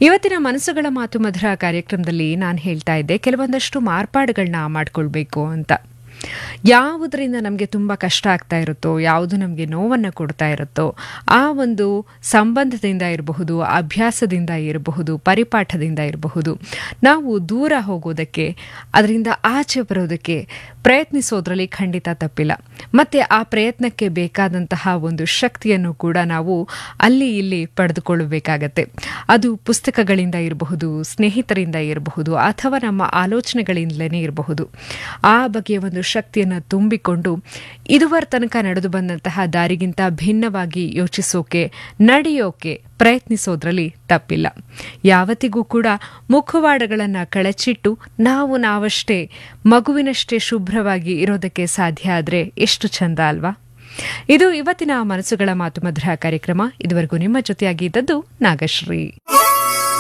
ಇವತ್ತಿನ ಮನಸ್ಸುಗಳ ಮಾತು ಮಧುರ ಕಾರ್ಯಕ್ರಮದಲ್ಲಿ ನಾನು ಹೇಳ್ತಾ ಇದ್ದೆ ಕೆಲವೊಂದಷ್ಟು ಮಾರ್ಪಾಡುಗಳನ್ನ ಮಾಡ್ಕೊಳ್ಬೇಕು ಅಂತ ಯಾವುದರಿಂದ ನಮಗೆ ತುಂಬ ಕಷ್ಟ ಆಗ್ತಾ ಇರುತ್ತೋ ಯಾವುದು ನಮಗೆ ನೋವನ್ನು ಕೊಡ್ತಾ ಇರುತ್ತೋ ಆ ಒಂದು ಸಂಬಂಧದಿಂದ ಇರಬಹುದು ಅಭ್ಯಾಸದಿಂದ ಇರಬಹುದು ಪರಿಪಾಠದಿಂದ ಇರಬಹುದು ನಾವು ದೂರ ಹೋಗೋದಕ್ಕೆ ಅದರಿಂದ ಆಚೆ ಬರೋದಕ್ಕೆ ಪ್ರಯತ್ನಿಸೋದ್ರಲ್ಲಿ ಖಂಡಿತ ತಪ್ಪಿಲ್ಲ ಮತ್ತೆ ಆ ಪ್ರಯತ್ನಕ್ಕೆ ಬೇಕಾದಂತಹ ಒಂದು ಶಕ್ತಿಯನ್ನು ಕೂಡ ನಾವು ಅಲ್ಲಿ ಇಲ್ಲಿ ಪಡೆದುಕೊಳ್ಳಬೇಕಾಗತ್ತೆ ಅದು ಪುಸ್ತಕಗಳಿಂದ ಇರಬಹುದು ಸ್ನೇಹಿತರಿಂದ ಇರಬಹುದು ಅಥವಾ ನಮ್ಮ ಆಲೋಚನೆಗಳಿಂದಲೇ ಇರಬಹುದು ಆ ಬಗೆಯ ಒಂದು ಶಕ್ತಿಯನ್ನು ತುಂಬಿಕೊಂಡು ಇದುವರ ತನಕ ನಡೆದು ಬಂದಂತಹ ದಾರಿಗಿಂತ ಭಿನ್ನವಾಗಿ ಯೋಚಿಸೋಕೆ ನಡೆಯೋಕೆ ಪ್ರಯತ್ನಿಸೋದ್ರಲ್ಲಿ ತಪ್ಪಿಲ್ಲ ಯಾವತ್ತಿಗೂ ಕೂಡ ಮುಖವಾಡಗಳನ್ನು ಕಳಚಿಟ್ಟು ನಾವು ನಾವಷ್ಟೇ ಮಗುವಿನಷ್ಟೇ ಶುಭ್ರವಾಗಿ ಇರೋದಕ್ಕೆ ಸಾಧ್ಯ ಆದರೆ ಎಷ್ಟು ಚಂದ ಅಲ್ವಾ ಇದು ಇವತ್ತಿನ ಮನಸ್ಸುಗಳ ಮಾತು ಮಧುರ ಕಾರ್ಯಕ್ರಮ ಇದುವರೆಗೂ ನಿಮ್ಮ ಜೊತೆಯಾಗಿದ್ದದ್ದು ನಾಗಶ್ರೀ